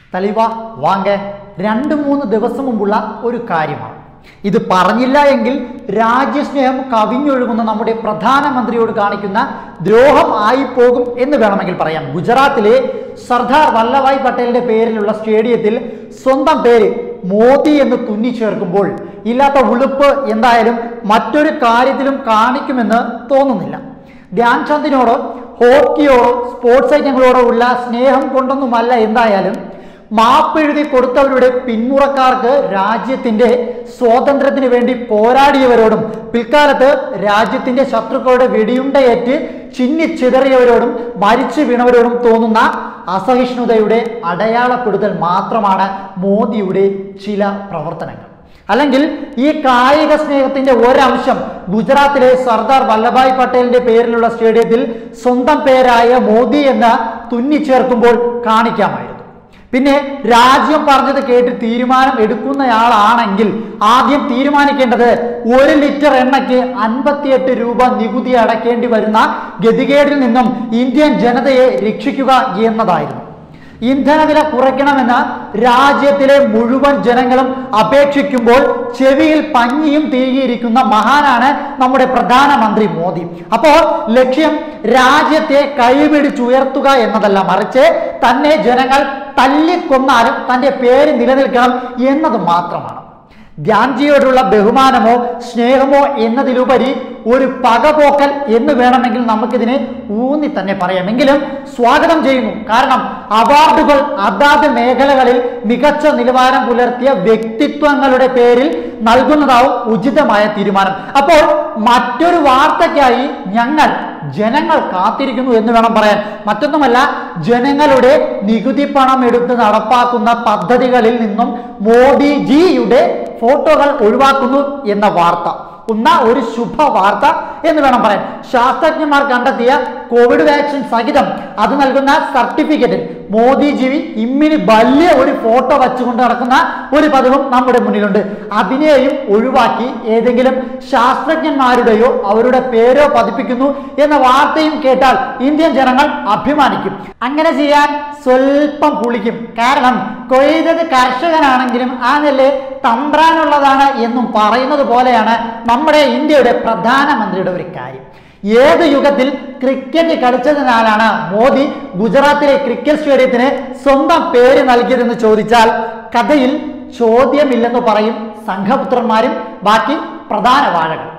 തലിവ Vanga രണ്ട് മൂന്ന് ദിവസം മുമ്പുള്ള ഒരു കാര്യമാണ് ഇത് പറഞ്ഞില്ല എങ്കിൽ രാജ്യസ്നേഹം കവിഞ്ഞൊഴുകുന്ന നമ്മുടെ പ്രധാനമന്ത്രിയോട് കാണിക്കുന്ന ദ്രോഹം ആയിപ്പോകും എന്ന് വേണമെങ്കിൽ പറയാം ഗുജറാത്തിലെ സർദാർ വല്ലഭായ് പട്ടേലിന്റെ പേരിലുള്ള സ്റ്റേഡിയത്തിൽ സ്വന്തം പേര് മോദി എന്ന് തുന്നിച്ചേർക്കുമ്പോൾ ഇല്ലാത്ത ഉളുപ്പ് എന്തായാലും മറ്റൊരു കാര്യത്തിലും കാണിക്കുമെന്ന് തോന്നുന്നില്ല ധ്യാൻ ചന്ദിനോടോ ഹോക്കിയോടോ സ്പോർട്സ് ഐറ്റങ്ങളോടോ ഉള്ള സ്നേഹം കൊണ്ടൊന്നുമല്ല എന്തായാലും മാപ്പെഴുതി കൊടുത്തവരുടെ പിന്മുറക്കാർക്ക് രാജ്യത്തിന്റെ സ്വാതന്ത്ര്യത്തിന് വേണ്ടി പോരാടിയവരോടും പിൽക്കാലത്ത് രാജ്യത്തിന്റെ ശത്രുക്കളുടെ വെടിയുണ്ടയേറ്റ് ചിന്നിച്ചിതറിയവരോടും മരിച്ചു വീണവരോടും തോന്നുന്ന അസഹിഷ്ണുതയുടെ അടയാളപ്പെടുത്തൽ മാത്രമാണ് മോദിയുടെ ചില പ്രവർത്തനങ്ങൾ അല്ലെങ്കിൽ ഈ കായിക സ്നേഹത്തിന്റെ ഒരംശം ഗുജറാത്തിലെ സർദാർ വല്ലഭായ് പട്ടേലിന്റെ പേരിലുള്ള സ്റ്റേഡിയത്തിൽ സ്വന്തം പേരായ മോദി എന്ന് തുന്നിച്ചേർക്കുമ്പോൾ കാണിക്കാമായിരുന്നു പിന്നെ രാജ്യം പറഞ്ഞത് കേട്ട് തീരുമാനം എടുക്കുന്നയാളാണെങ്കിൽ ആദ്യം തീരുമാനിക്കേണ്ടത് ഒരു ലിറ്റർ എണ്ണയ്ക്ക് അൻപത്തിയെട്ട് രൂപ നികുതി അടയ്ക്കേണ്ടി വരുന്ന ഗതികേടിൽ നിന്നും ഇന്ത്യൻ ജനതയെ രക്ഷിക്കുക എന്നതായിരുന്നു ഇന്ധനവില കുറയ്ക്കണമെന്ന് രാജ്യത്തിലെ മുഴുവൻ ജനങ്ങളും അപേക്ഷിക്കുമ്പോൾ ചെവിയിൽ പഞ്ഞിയും തിരികിയിരിക്കുന്ന മഹാനാണ് നമ്മുടെ പ്രധാനമന്ത്രി മോദി അപ്പോൾ ലക്ഷ്യം രാജ്യത്തെ കൈപിടിച്ചുയർത്തുക എന്നതല്ല മറിച്ച് തന്നെ ജനങ്ങൾ തല്ലിക്കൊന്നാലും തന്റെ പേര് നിലനിൽക്കണം എന്നത് മാത്രമാണ് ധ്യാൻജിയോടുള്ള ബഹുമാനമോ സ്നേഹമോ എന്നതിലുപരി ഒരു പകപോക്കൽ എന്ന് വേണമെങ്കിൽ നമുക്കിതിനെ ഊന്നി തന്നെ പറയാമെങ്കിലും സ്വാഗതം ചെയ്യുന്നു കാരണം അവാർഡുകൾ അതാത് മേഖലകളിൽ മികച്ച നിലവാരം പുലർത്തിയ വ്യക്തിത്വങ്ങളുടെ പേരിൽ നൽകുന്നതാവും ഉചിതമായ തീരുമാനം അപ്പോൾ മറ്റൊരു വാർത്തയ്ക്കായി ഞങ്ങൾ ജനങ്ങൾ കാത്തിരിക്കുന്നു എന്ന് വേണം പറയാൻ മറ്റൊന്നുമല്ല ജനങ്ങളുടെ നികുതി പണം എടുത്ത് നടപ്പാക്കുന്ന പദ്ധതികളിൽ നിന്നും മോദിജിയുടെ ഫോട്ടോകൾ ഒഴിവാക്കുന്നു എന്ന വാർത്ത ഉന്ന ഒരു ശുഭ വാർത്ത എന്ന് വേണം പറയാൻ ശാസ്ത്രജ്ഞന്മാർ കണ്ടെത്തിയ കോവിഡ് വാക്സിൻ സഹിതം അത് നൽകുന്ന സർട്ടിഫിക്കറ്റിൽ മോദിജി ഇമ്മിന് വലിയ ഒരു ഫോട്ടോ വച്ചുകൊണ്ട് നടക്കുന്ന ഒരു പതിവും നമ്മുടെ മുന്നിലുണ്ട് അതിനെയും ഒഴിവാക്കി ഏതെങ്കിലും ശാസ്ത്രജ്ഞന്മാരുടെയോ അവരുടെ പേരോ പതിപ്പിക്കുന്നു എന്ന വാർത്തയും കേട്ടാൽ ഇന്ത്യൻ ജനങ്ങൾ അഭിമാനിക്കും അങ്ങനെ ചെയ്യാൻ സ്വല്പം പുളിക്കും കാരണം കൊയ്തത് കർഷകനാണെങ്കിലും ആ നെല്ല് തമ്പ്രാനുള്ളതാണ് എന്നും പറയുന്നത് പോലെയാണ് നമ്മുടെ ഇന്ത്യയുടെ പ്രധാനമന്ത്രിയുടെ ഒരു കാര്യം ഏത് യുഗത്തിൽ ക്രിക്കറ്റ് കളിച്ചതിനാലാണ് മോദി ഗുജറാത്തിലെ ക്രിക്കറ്റ് സ്റ്റേഡിയത്തിന് സ്വന്തം പേര് നൽകിയതെന്ന് ചോദിച്ചാൽ കഥയിൽ ചോദ്യമില്ലെന്ന് പറയും സംഘപുത്രന്മാരും ബാക്കി പ്രധാന വാഴകൾ